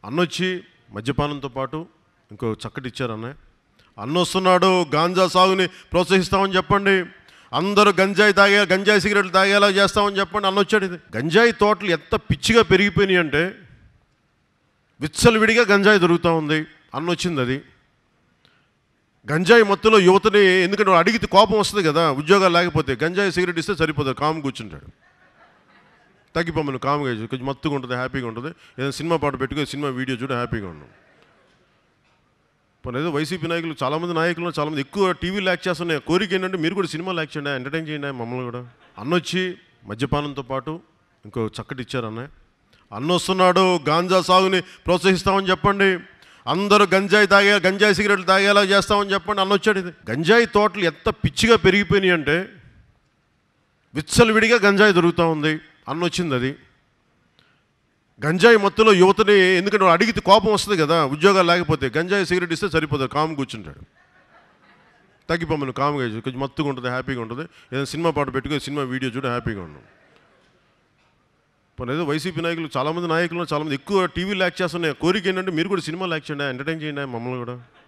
అన్న వచ్చి మద్యపానంతో పాటు ఇంకో చక్కటి ఇచ్చారు అన్నయ్య అన్న వస్తున్నాడు గాంజా సాగుని ప్రోత్సహిస్తామని చెప్పండి అందరూ గంజాయి తాగే గంజాయి సిగరెట్లు తాగేలా చేస్తామని చెప్పండి అన్న వచ్చాడు ఇది గంజాయి తోటలు ఎంత పిచ్చిగా పెరిగిపోయినాయి అంటే విచ్చలవిడిగా గంజాయి దొరుకుతూ ఉంది అన్న వచ్చింది అది గంజాయి మత్తులో యువతని ఎందుకంటే వాడు అడిగితే కోపం వస్తుంది కదా ఉద్యోగాలు లేకపోతే గంజాయి సిగరెట్ ఇస్తే సరిపోతుంది కామ్ కూర్చుంటాడు తగ్గిపోమను కామ్గా చేసి కొంచెం మత్తుగా ఉంటుంది హ్యాపీగా ఉంటుంది ఏదైనా సినిమా పాట పెట్టుకుని సినిమా వీడియో చూడ హ్యాపీగా ఉన్నాం పోనీ ఏదో వైసీపీ నాయకులు చాలామంది నాయకులు చాలామంది ఎక్కువ టీవీ ల్యాక్ చేస్తున్నాయి కోరిక ఏంటంటే మీరు కూడా సినిమా ల్యాక్ చేయండి ఎంటర్టైన్ చేయండి మమ్మల్ని కూడా అన్న వచ్చి మద్యపానంతో పాటు ఇంకో చక్కటి ఇచ్చారు అన్నయ్య అన్న వస్తున్నాడు గాంజా సాగుని ప్రోత్సహిస్తామని చెప్పండి అందరూ గంజాయి తాగే గంజాయి సిగరెట్లు తాగేలా చేస్తామని చెప్పండి అన్న వచ్చాడు ఇది గంజాయి తోటలు ఎంత పిచ్చిగా పెరిగిపోయినాయి అంటే విచ్చలవిడిగా గంజాయి దొరుకుతూ ఉంది అన్న వచ్చింది అది గంజాయి మత్తులో యువతని ఎందుకంటే వాడు అడిగితే కోపం వస్తుంది కదా ఉద్యోగాలు లేకపోతే గంజాయి సిగరెట్ ఇస్తే సరిపోతుంది కామ్ కూర్చుంటాడు తగ్గిపోమను కామ్గా చేసి కొంచెం మత్తుగా ఉంటుంది హ్యాపీగా ఉంటుంది ఏదైనా సినిమా పాట పెట్టుకుని సినిమా వీడియో చూడ హ్యాపీగా ఉన్నాం పోనీ ఏదో వైసీపీ నాయకులు చాలామంది నాయకులు చాలామంది ఎక్కువ టీవీ ల్యాక్ చేస్తున్నాయి కోరిక ఏంటంటే మీరు కూడా సినిమా ల్యాక్ చేయండి ఎంటర్టైన్ చేయండి మమ్మల్ని కూడా